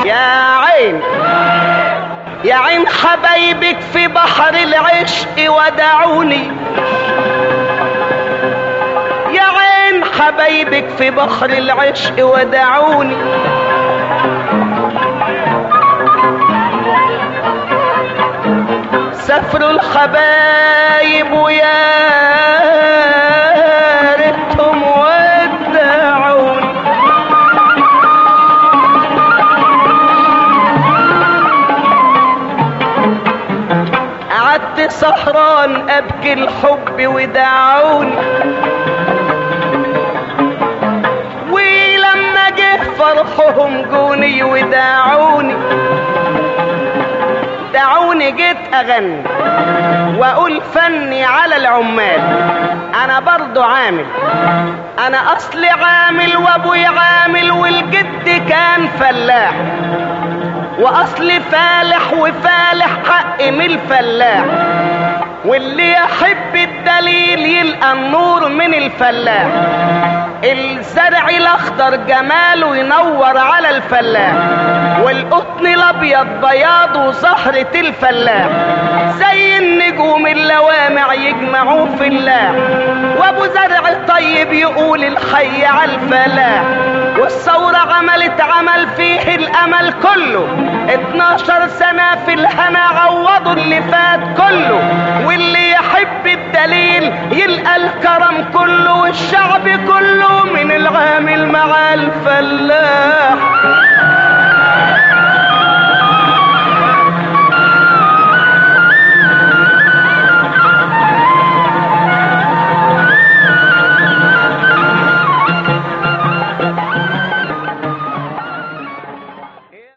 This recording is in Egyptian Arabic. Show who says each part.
Speaker 1: يا عين يا عين حبايبك في بحر العشق ودعوني يا عين حبايبك في بحر العشق ودعوني سافروا الحبايب ويا ريتهم ودعوني قعدت سهران ابكي الحب ودعوني ولما جه فرحهم جوني ودعوني دعوني جيت اغني واقول فني على العمال انا برضو عامل انا اصلي عامل وابوي عامل والجد كان فلاح واصلي فالح وفالح حق من الفلاح واللي يحب الدليل يلقى النور من الفلاح الزرع الاخضر جماله ينور على الفلاح والقطن الابيض بياضه زهرة الفلاح زي النجوم اللوامع يجمعوا في الله وابو زرع طيب يقول الحي على الفلاح والثورة عملت عمل فيه الامل كله 12 سنة في الهنا عوضوا اللي فات كله واللي يحب الدليل يلقى الكرم كله والشعب كله من العامل مع الفلاح